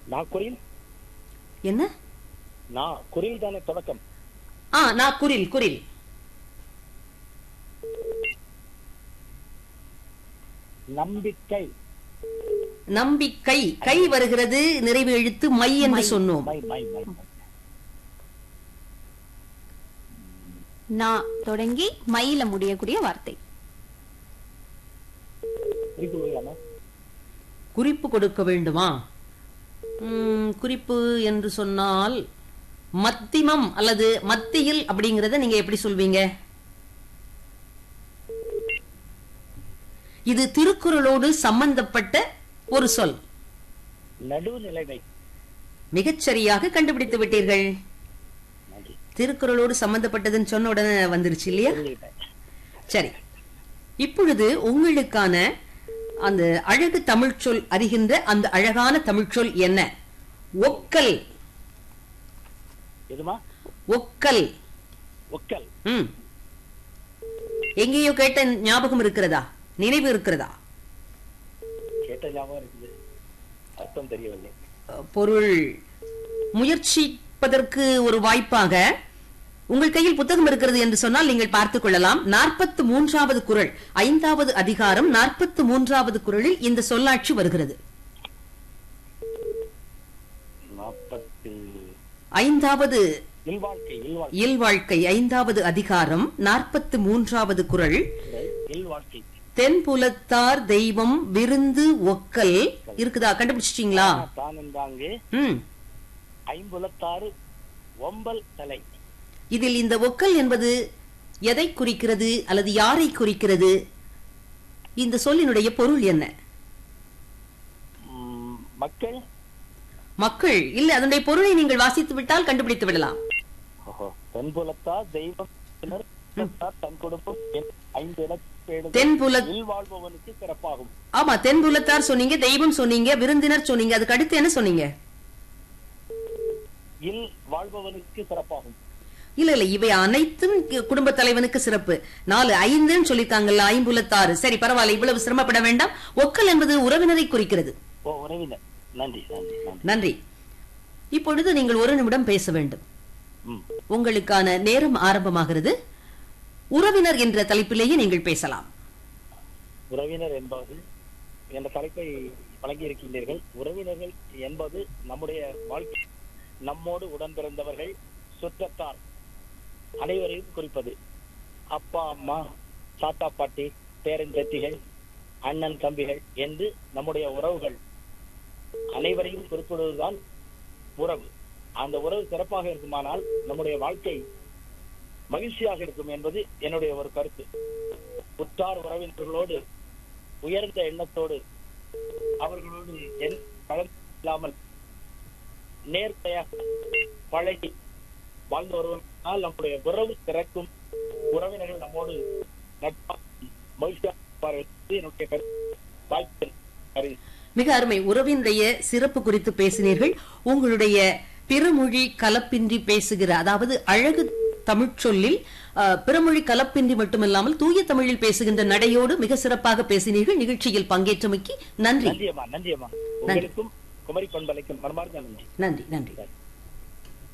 நான் குரில் என்ன நான் குரில் தானே தொடக்கம் ஆ நான் குரில் குரில் நம்பிக்கை நம்பிக்கை கை வருகிறது நிறைவு எழுத்து மை என்று சொன்னோம் மை மை மை மை. நா தொடங்கி மயில முடியக்கூடிய வார்த்தை குறிப்பு கொடுக்கலாமா? குறிப்பு கொடுக்க வேண்டுமா ம், குறிப்பு என்று சொன்னால் மத்திமம் அல்லது மத்தியில் அப்படிங்கறத நீங்க எப்படி சொல்வீங்க இது திருக்குறளோடு சம்பந்தப்பட்ட ஒரு சொல் நடுநிலைமை மிகச்சரியாக கண்டுபிடித்து விட்டீர்கள் நன்றி திருக்குறளோடு சம்பந்தப்பட்டதுன்னு சொன்ன உடனே வந்துருச்சு இல்லையா சொல்லிட்டேன். சரி இப்பொழுது உங்களுக்கான அந்த அழகு தமிழ்ச்சொல் அறிகின்ற அந்த அழகான தமிழ்ச்சொல் என்ன ஒக்கல் எதுமா ஒக்கல் ஒக்கல் ம் எங்கேயோ கேட்ட ஞாபகம் இருக்கிறதா நினைவு இருக்கிறதா கேட்ட ஞாபகம் இருக்குது அர்த்தம் தெரியவில்லை அஹ், பொருள் முயற்சிப்பதற்கு ஒரு வாய்ப்பாக உங்கள் கையில் புத்தகம் இருக்கிறது என்று சொன்னால் நீங்கள் பார்த்துக் கொள்ளலாம் நாற்பத்து மூன்றாவது குறள் ஐந்தாவது அதிகாரம் நாற்பத்து மூன்றாவது குறளில் இந்த சொல்லாட்சி வருகிறது நாற்பத்தி ஐந்தாவது இல்வாழ்க்கை இல்வாழ்க்கை இல்வாழ்க்கை ஐந்தாவது அதிகாரம் நாற்பத்து மூன்றாவது குறள் இல்வாழ்க்கை தென்புலத்தார் தெய்வம் விருந்து ஒக்கல் இருக்குதா கண்டுபிடிச்சிட்டீங்களா தான் என்றாங்கு ம் ஐம்புலத்தாறு ஒம்பல் தலை இதில் இந்த ஒக்கல் என்பது எதை குறிக்கிறது அல்லது யாரை குறிக்கிறது இந்த சொல்லினுடைய பொருள் என்ன ம், மக்கள் மக்கள் இல்ல அதனுடைய பொருளை நீங்கள் வாசித்து விட்டால் கண்டுபிடித்து விடலாம் ஓஹோ தென்புலத்தார் தெய்வம் புலத்தார், தன் குடும்பம் என் ஐந்து இலக்கு தென்புல இல் வாழ்பவனுக்கு சிறப்பாகும் ஆமா தென்புலத்தார் சொன்னீங்க தெய்வம் சொன்னீங்க விருந்தினர் சொன்னீங்க அதுக்கு அடுத்து என்ன சொன்னீங்க இல் வாழ்பவனுக்கு சிறப்பாகும் இல்ல இல்ல இவை அனைத்தும் குடும்ப தலைவனுக்கு சிறப்பு நாலு ஐந்துன்னு சொல்லித்தாங்கல்ல ஐம்புலத்தாறு சரி பரவாயில்ல இவ்வளவு சிரமப்பட வேண்டாம் ஒக்கல் என்பது உறவினரை குறிக்கிறது ஓ உறவினர் நன்றி நன்றி நன்றி நன்றி இப்பொழுது நீங்கள் ஒரு நிமிடம் பேச வேண்டும் ம் உங்களுக்கான நேரம் ஆரம்பமாகிறது உறவினர் என்ற தலைப்பிலேயே நீங்கள் பேசலாம் உறவினர் என்பது என்ற தலைப்பை வழங்கி இருக்கின்றீர்கள் உறவினர்கள் என்பது நம்முடைய வாழ்க்கை நம்மோடு உடன் பிறந்தவர்கள் சுற்றத்தார் அனைவரையும் குறிப்பது அப்பா அம்மா தாத்தா பாட்டி பேரன் பேத்திகள் அண்ணன் தம்பிகள் என்று நம்முடைய உறவுகள் அனைவரையும் குறிப்பிடுவதுதான் உறவு அந்த உறவு சிறப்பாக இருக்குமானால் நம்முடைய வாழ்க்கை மகிழ்ச்சியாக இருக்கும் என்பது என்னுடைய ஒரு கருத்து உற்றார் உறவினர்களோடு உயர்ந்த எண்ணத்தோடு அவர்களோடு என் கலந்து இல்லாமல் நேர்மையாக பழகி வாழ்ந்து வருவதனால் நம்முடைய உறவு திறக்கும் உறவினர்கள் நம்மோடு நட்பாக மகிழ்ச்சியாக இருப்பார்கள் என்பது என்னுடைய கருத்து வாய்ப்பு கருதி மிக அருமை உறவினுடைய சிறப்பு குறித்து பேசினீர்கள் உங்களுடைய பிறமொழி கலப்பின்றி பேசுகிற அதாவது அழகு தமிழ்ச்சொல்லில் அஹ், பிறமொழி கலப்பின்றி மட்டுமல்லாமல் தூய தமிழில் பேசுகின்ற நடையோடு மிக சிறப்பாக பேசினீர்கள் நிகழ்ச்சியில் பங்கேற்றமைக்கு நன்றி நன்றியம்மா நன்றியம்மா உங்களுக்கும் குமரி பண்பலைக்கும் மனமார்ந்த நன்றி நன்றி நன்றி